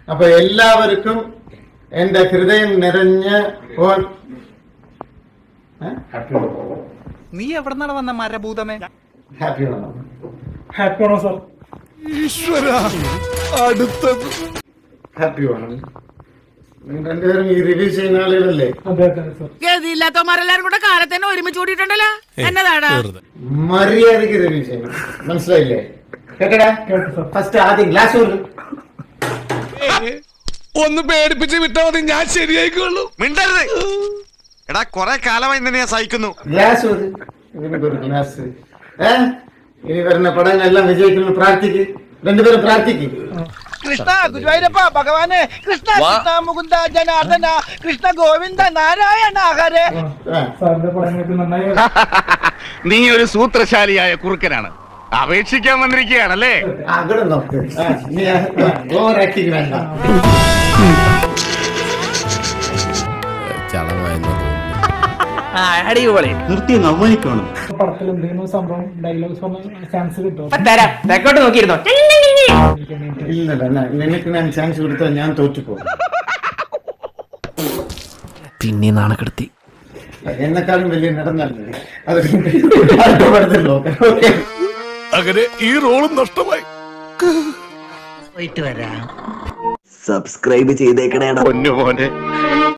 അപ്പൊ എല്ലാവർക്കും എന്റെ ഹൃദയം നിറഞ്ഞ ഓ- ഏ? നീ എവിടെന്നാണ് വന്ന മരഭൂതമേ ഹാപ്പി ഓണം ഹാപ്പി ആണോ സാർ ഹാപ്പി ഓണം നിങ്ങൾ രണ്ടുപേരും ഈ റിവ്യൂ ചെയ്യുന്ന ആളുകളല്ലേ അതെ അതെ സാർ ഗതിയില്ലാത്തവന്മാരെല്ലാരും കൂടെ കാലത്തന്നെ ഒരുമിച്ച് കൂടിയിട്ടുണ്ടല്ലോ എന്നതാടാ മര്യാദക്ക് റിവ്യൂ ചെയ്യണം മനസ്സിലായില്ലേ കേട്ടടാ കേട്ടു സാർ ഫസ്റ്റ് ആദ്യം ഗ്ലാസ് കൊടുക്കും ഒന്ന് പേടിപ്പിച്ച് വിട്ടാ മതി ഞാൻ ശരിയായിക്കോളൂ മിണ്ടരുത് എടാ കൊറേ കാലമായി നിന്നെ ഞാൻ സഹിക്കുന്നു ഗ്ലാസ് ഒരു ഇതിനൊക്കെ ഒരു ഗ്ലാസ് ഏ ഇനി വരുന്ന പടങ്ങളെല്ലാം വിജയിക്കണം പ്രാർത്ഥിക്ക് രണ്ടുപേരും പ്രാർത്ഥിക്ക് കൃഷ്ണ ഗുരുവായൂരപ്പ ഭഗവാനെ കൃഷ്ണ കൃഷ്ണ മുകുന്ദ ജനാർദ്ദന കൃഷ്ണ ഗോവിന്ദ നാരായണ ഹരേ ആ. സാറിന്റെ പടങ്ങൾക്ക് നന്നായി നീ ഒരു സൂത്രശാലിയായ കുറുക്കനാണ് അപേക്ഷിക്കാൻ വന്നിരിക്കുകയാണല്ലേ അവിടെ നോക്ക് ആ, നീ ഓവർ ആക്ടിങ് വേണ്ട അടിപൊളി പടത്തിൽ എന്തെങ്കിലും സംഭവം ഡയലോഗ്സ് പറഞ്ഞ ചാൻസ് കിട്ടുമോ തരാം തെക്കോട്ട് നോക്കിയിരുന്നോ ഇല്ലല്ല ന- നിനക്ക് ഞാൻ ചാൻസ് കൊടുത്താൽ ഞാൻ തോറ്റുപോകും പിന്നെ നാണക്കെടുത്തി എന്നെക്കാളും വലിയ നടന്നല്ലേ അത് അടുത്ത പടത്തിൽ നോക്കാം ഓക്കെ അങ്ങനെ ഈ റോളും നഷ്ടമായി പോയിട്ട് വരാം സബ്സ്ക്രൈബ് ചെയ്തേക്കണേടാ പൊന്നു മോനെ